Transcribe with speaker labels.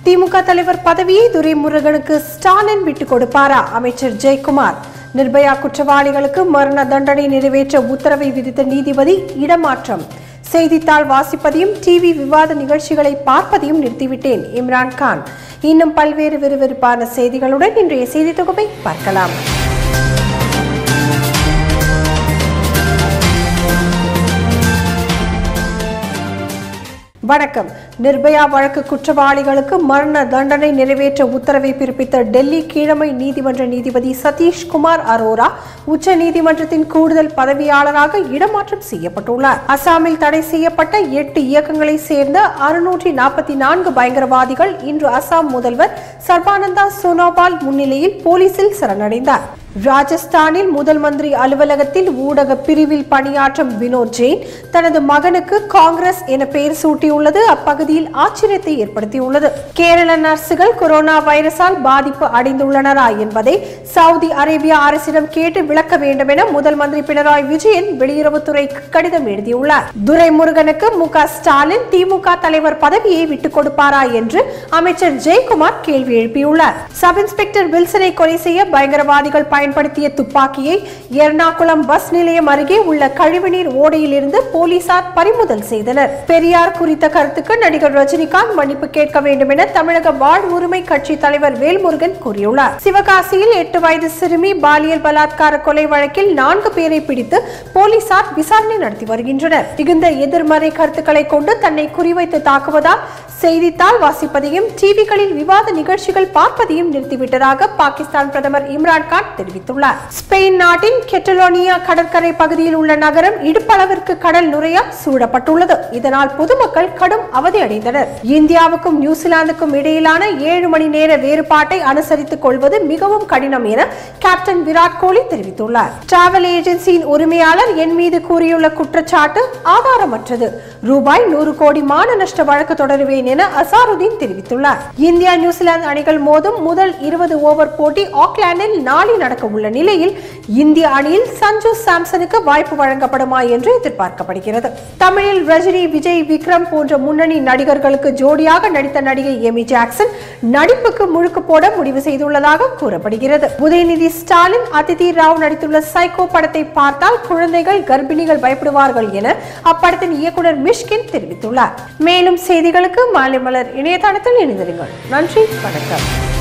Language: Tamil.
Speaker 1: திமுக தலைவர் பதவியை துரைமுருகனுக்கு ஸ்டாலின் விட்டுக் கொடுப்பாரா அமைச்சர் ஜெயக்குமார் நிர்பயா குற்றவாளிகளுக்கு மரண தண்டனை நிறைவேற்ற உத்தரவை விதித்த நீதிபதி இடமாற்றம் செய்தித்தாள் வாசிப்பதையும் டிவி விவாத நிகழ்ச்சிகளை பார்ப்பதையும் நிறுத்திவிட்டேன் இம்ரான் கான் இன்னும் பல்வேறு விறுவிறுப்பான செய்திகளுடன் இன்றைய செய்தி தொகுப்பை பார்க்கலாம் வணக்கம் நிர்பயா வழக்கு குற்றவாளிகளுக்கு மரண தண்டனை நிறைவேற்ற உத்தரவை பிறப்பித்த டெல்லி கீழமை நீதிமன்ற நீதிபதி சதீஷ் குமார் அரோரா உச்ச நீதிமன்றத்தின் கூடுதல் பதவியாளராக இடமாற்றம் செய்யப்பட்டுள்ளார் அசாமில் தடை செய்யப்பட்ட எட்டு இயக்கங்களை சேர்ந்த அறுநூற்றி நாற்பத்தி நான்கு பயங்கரவாதிகள் இன்று அசாம் முதல்வர் சர்பானந்தா சோனோவால் முன்னிலையில் போலீசில் சரணடைந்தார் ராஜஸ்தானில் முதல் மந்திரி அலுவலகத்தில் ஊடக பிரிவில் பணியாற்றும் வினோத் ஜெயின் தனது மகனுக்கு காங்கிரஸ் என பெயர் சூட்டியுள்ளது அப்பகுதியில் ஆச்சரியத்தை ஏற்படுத்தியுள்ளது கேரள நர்சுகள் கொரோனா வைரஸால் பாதிப்பு அடைந்துள்ளனரா என்பதை சவுதி அரேபியா அரசிடம் கேட்டு விளக்க வேண்டும் என முதல் மந்திரி பினராயி விஜயன் வெளியுறவுத்துறைக்கு கடிதம் எழுதியுள்ளார் துரைமுருகனுக்கு மு க ஸ்டாலின் திமுக தலைவர் பதவியை விட்டுக் கொடுப்பாரா என்று அமைச்சர் ஜெயக்குமார் கேள்வி எழுப்பியுள்ளார் சப் இன்ஸ்பெக்டர் வில்சனை கொலை செய்ய பயங்கரவாதிகள் பயன்படுத்திய துப்பாக்கியை எர்ணாகுளம் பஸ் நிலையம் அருகே உள்ள கழிவுநீர் ஓடையில் இருந்து போலீசார் பறிமுதல் செய்தனர் பெரியார் குறித்த கருத்துக்கு நடிகர் ரஜினிகாந்த் மன்னிப்பு கேட்க வேண்டும் என தமிழக வாழ் உரிமை கட்சி தலைவர் வேல்முருகன் கூறியுள்ளார் சிவகாசியில் எட்டு வயது சிறுமி பாலியல் பலாத்கார கொலை வழக்கில் நான்கு பேரை பிடித்து போலீசார் விசாரணை நடத்தி வருகின்றனர் மிகுந்த எதிர்மறை கருத்துக்களை கொண்டு தன்னை குறிவைத்து தாக்குவதால் செய்தித்தாள் வாசிப்பதையும் டிவிகளில் விவாத நிகழ்ச்சிகள் பார்ப்பதையும் நிறுத்திவிட்டதாக பாகிஸ்தான் பிரதமர் இம்ரான்கான் தெரிவித்துள்ளார் ஸ்பெயின் நாட்டின் கெட்டலோனியா கடற்கரை பகுதியில் உள்ள நகரம் இடுப்பளவிற்கு கடல் நுரையால் சூழப்பட்டுள்ளது இதனால் பொதுமக்கள் கடும் அவதியடைந்தனர் இந்தியாவுக்கும் நியூசிலாந்துக்கும் இடையிலான ஏழு மணி நேர வேறுபாட்டை அனுசரித்துக் கொள்வது மிகவும் கடினம் என கேப்டன் விராட் கோலி தெரிவித்துள்ளார் டிராவல் ஏஜென்சியின் உரிமையாளர் என் மீது கூறியுள்ள குற்றச்சாட்டு ஆதாரமற்றது ரூபாய் நூறு கோடி மான நஷ்ட வழக்கு தொடருவேன் என அசாருதீன் தெரிவித்துள்ளார் இந்தியா நியூசிலாந்து அணிகள் மோதும் முதல் இருபது ஓவர் போட்டி ஆக்லாந்தில் நாளை நடக்க உள்ள நிலையில் இந்திய அணியில் சஞ்சு சாம்சனுக்கு வாய்ப்பு வழங்கப்படுமா என்று எதிர்பார்க்கப்படுகிறது தமிழில் ரஜினி விஜய் விக்ரம் போன்ற முன்னணி நடிகர்களுக்கு ஜோடியாக நடித்த நடிகை எமி ஜாக்சன் நடிப்புக்கு முழுக்கு போட முடிவு செய்துள்ளதாக கூறப்படுகிறது உதயநிதி ஸ்டாலின் அதிதி ராவ் நடித்துள்ள சைக்கோ படத்தை பார்த்தால் குழந்தைகள் கர்ப்பிணிகள் பயப்படுவார்கள் என அப்படத்தின் இயக்குனர் மிஷ்கின் தெரிவித்துள்ளார் மேலும் செய்திகளுக்கு மாலை மலர் இணையதளத்தில் இணைந்திருங்கள் நன்றி வணக்கம்